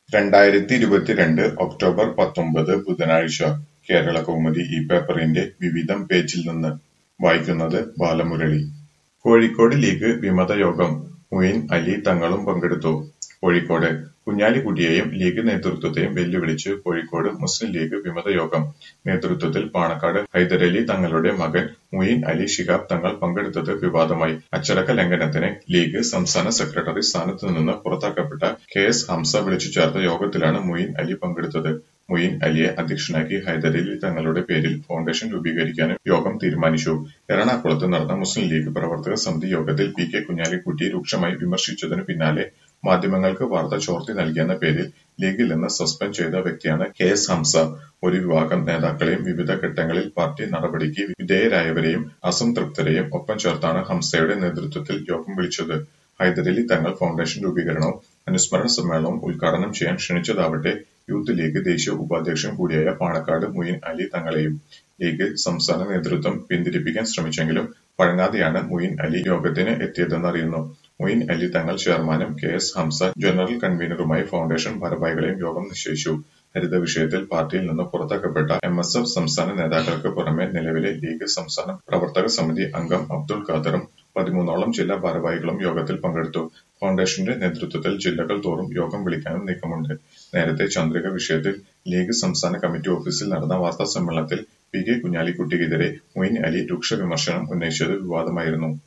രണ്ടായിരത്തി ഇരുപത്തിരണ്ട് ഒക്ടോബർ പത്തൊമ്പത് ബുധനാഴ്ച കേരളകൗമുദി ഈ പേപ്പറിന്റെ വിവിധം പേജിൽ നിന്ന് വായിക്കുന്നത് ബാലമുരളി കോഴിക്കോട് ലീഗ് വിമതയോഗം മുയിൻ അലി തങ്ങളും പങ്കെടുത്തു കോഴിക്കോട് കുഞ്ഞാലിക്കുട്ടിയെയും ലീഗ് നേതൃത്വത്തെയും വെല്ലുവിളിച്ച് കോഴിക്കോട് മുസ്ലിം ലീഗ് വിമതയോഗം നേതൃത്വത്തിൽ പാണക്കാട് ഹൈദരലി തങ്ങളുടെ മകൻ മുയിൻ അലി ശിഹാബ് തങ്ങൾ പങ്കെടുത്തത് വിവാദമായി അച്ചടക്ക ലംഘനത്തിന് ലീഗ് സംസ്ഥാന സെക്രട്ടറി സ്ഥാനത്തു നിന്ന് പുറത്താക്കപ്പെട്ട കെ എസ് ഹംസ വിളിച്ചു ചേർത്ത യോഗത്തിലാണ് മുയിൻ അലി പങ്കെടുത്തത് മുയിൻ അലിയെ അധ്യക്ഷനാക്കി ഹൈദരലി തങ്ങളുടെ പേരിൽ ഫൗണ്ടേഷൻ രൂപീകരിക്കാനും യോഗം തീരുമാനിച്ചു എറണാകുളത്ത് നടന്ന മുസ്ലിം ലീഗ് പ്രവർത്തക സമിതി യോഗത്തിൽ പി കെ കുഞ്ഞാലിക്കുട്ടി രൂക്ഷമായി വിമർശിച്ചതിനു പിന്നാലെ മാധ്യമങ്ങൾക്ക് വാർത്ത ചോർത്തി നൽകിയെന്ന പേരിൽ ലീഗിൽ നിന്ന് സസ്പെൻഡ് ചെയ്ത വ്യക്തിയാണ് കെ എസ് ഹംസ ഒരു വിഭാഗം നേതാക്കളെയും വിവിധ ഘട്ടങ്ങളിൽ പാർട്ടി നടപടിക്ക് വിധേയരായവരെയും അസംതൃപ്തരെയും ഒപ്പം ചേർത്താണ് ഹംസയുടെ നേതൃത്വത്തിൽ യോഗം വിളിച്ചത് ഹൈദരലി തങ്ങൾ ഫൗണ്ടേഷൻ രൂപീകരണവും അനുസ്മരണ സമ്മേളനവും ഉദ്ഘാടനം ചെയ്യാൻ ക്ഷണിച്ചതാവട്ടെ യൂത്ത് ലീഗ് ദേശീയ ഉപാധ്യക്ഷൻ കൂടിയായ പാണക്കാട് മുയിൻ അലി തങ്ങളെയും ലീഗ് സംസ്ഥാന നേതൃത്വം പിന്തിരിപ്പിക്കാൻ ശ്രമിച്ചെങ്കിലും വഴങ്ങാതെയാണ് മുയിൻ അലി യോഗത്തിന് എത്തിയതെന്നറിയുന്നു മുയിൻ അലി തങ്ങൾ ചെയർമാനും കെ എസ് ഹംസ ജനറൽ കൺവീനറുമായി ഫൗണ്ടേഷൻ ഭാരവാഹികളെയും യോഗം നിശ്ചയിച്ചു ഹരിത വിഷയത്തിൽ പാർട്ടിയിൽ നിന്ന് പുറത്താക്കപ്പെട്ട എം എസ് എഫ് സംസ്ഥാന നേതാക്കൾക്ക് പുറമെ നിലവിലെ ലീഗ് സംസ്ഥാന പ്രവർത്തക സമിതി അംഗം അബ്ദുൾ ഖാദറും പതിമൂന്നോളം ജില്ലാ ഭാരവാഹികളും യോഗത്തിൽ പങ്കെടുത്തു ഫൗണ്ടേഷന്റെ നേതൃത്വത്തിൽ ജില്ലകൾ തോറും യോഗം വിളിക്കാനും നീക്കമുണ്ട് നേരത്തെ ചന്ദ്രിക വിഷയത്തിൽ ലീഗ് സംസ്ഥാന കമ്മിറ്റി ഓഫീസിൽ നടന്ന വാർത്താ സമ്മേളനത്തിൽ പി കെ കുഞ്ഞാലിക്കുട്ടിക്കെതിരെ മൊയ്ൻ അലി രൂക്ഷ വിമർശനം ഉന്നയിച്ചത് വിവാദമായിരുന്നു